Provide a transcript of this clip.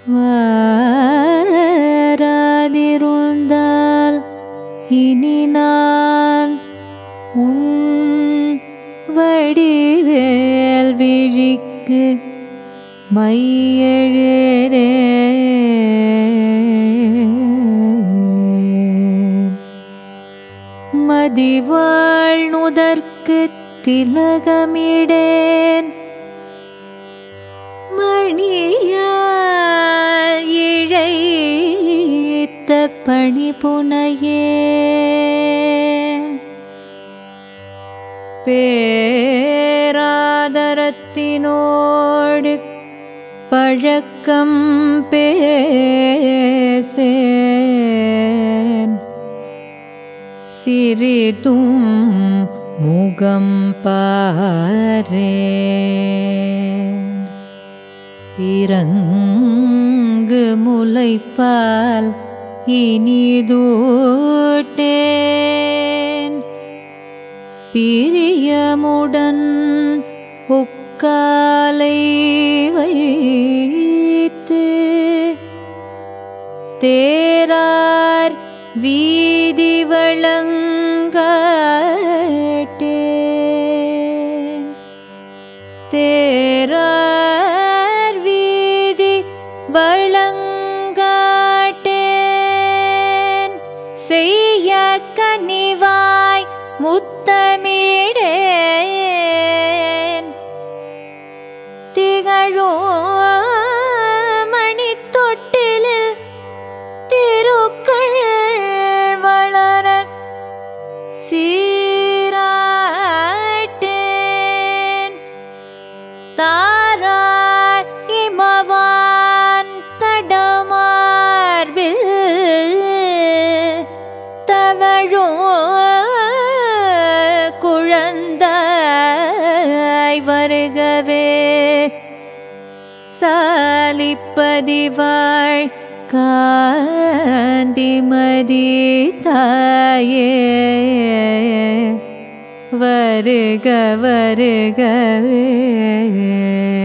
வாராதிருந்தால் இனி நான் உன் வடிவேல் விழிக்கு மையெழுதே மதிவாழ் நுதற்கு திலகமிடேன் மணியால் இழைத்த பணி புனையே பேராதரத்தினோடு பழக்கம் பேசேன் சிறிதும் முகம் பாரேன் இறங்கு முளைப்பால் இனிதூட்டேன் பிரியமுடன் உக்காலை வைத்து தேரார் வீதி வழங்கட்டேன் தேரார் வீதி வழங்காட்டேன் செய்ய கனிவாய் முத்தமிடேன் திகழும் மணி தொட்டிலில் திருக்கள் வளர சீராட்டேன் தாராய் இமவான் தடமார்பில் தவழும் குழந்தாய் வருகவே சாலிப்பதிவாள் காந்திமதி தாயே வருக வருகவே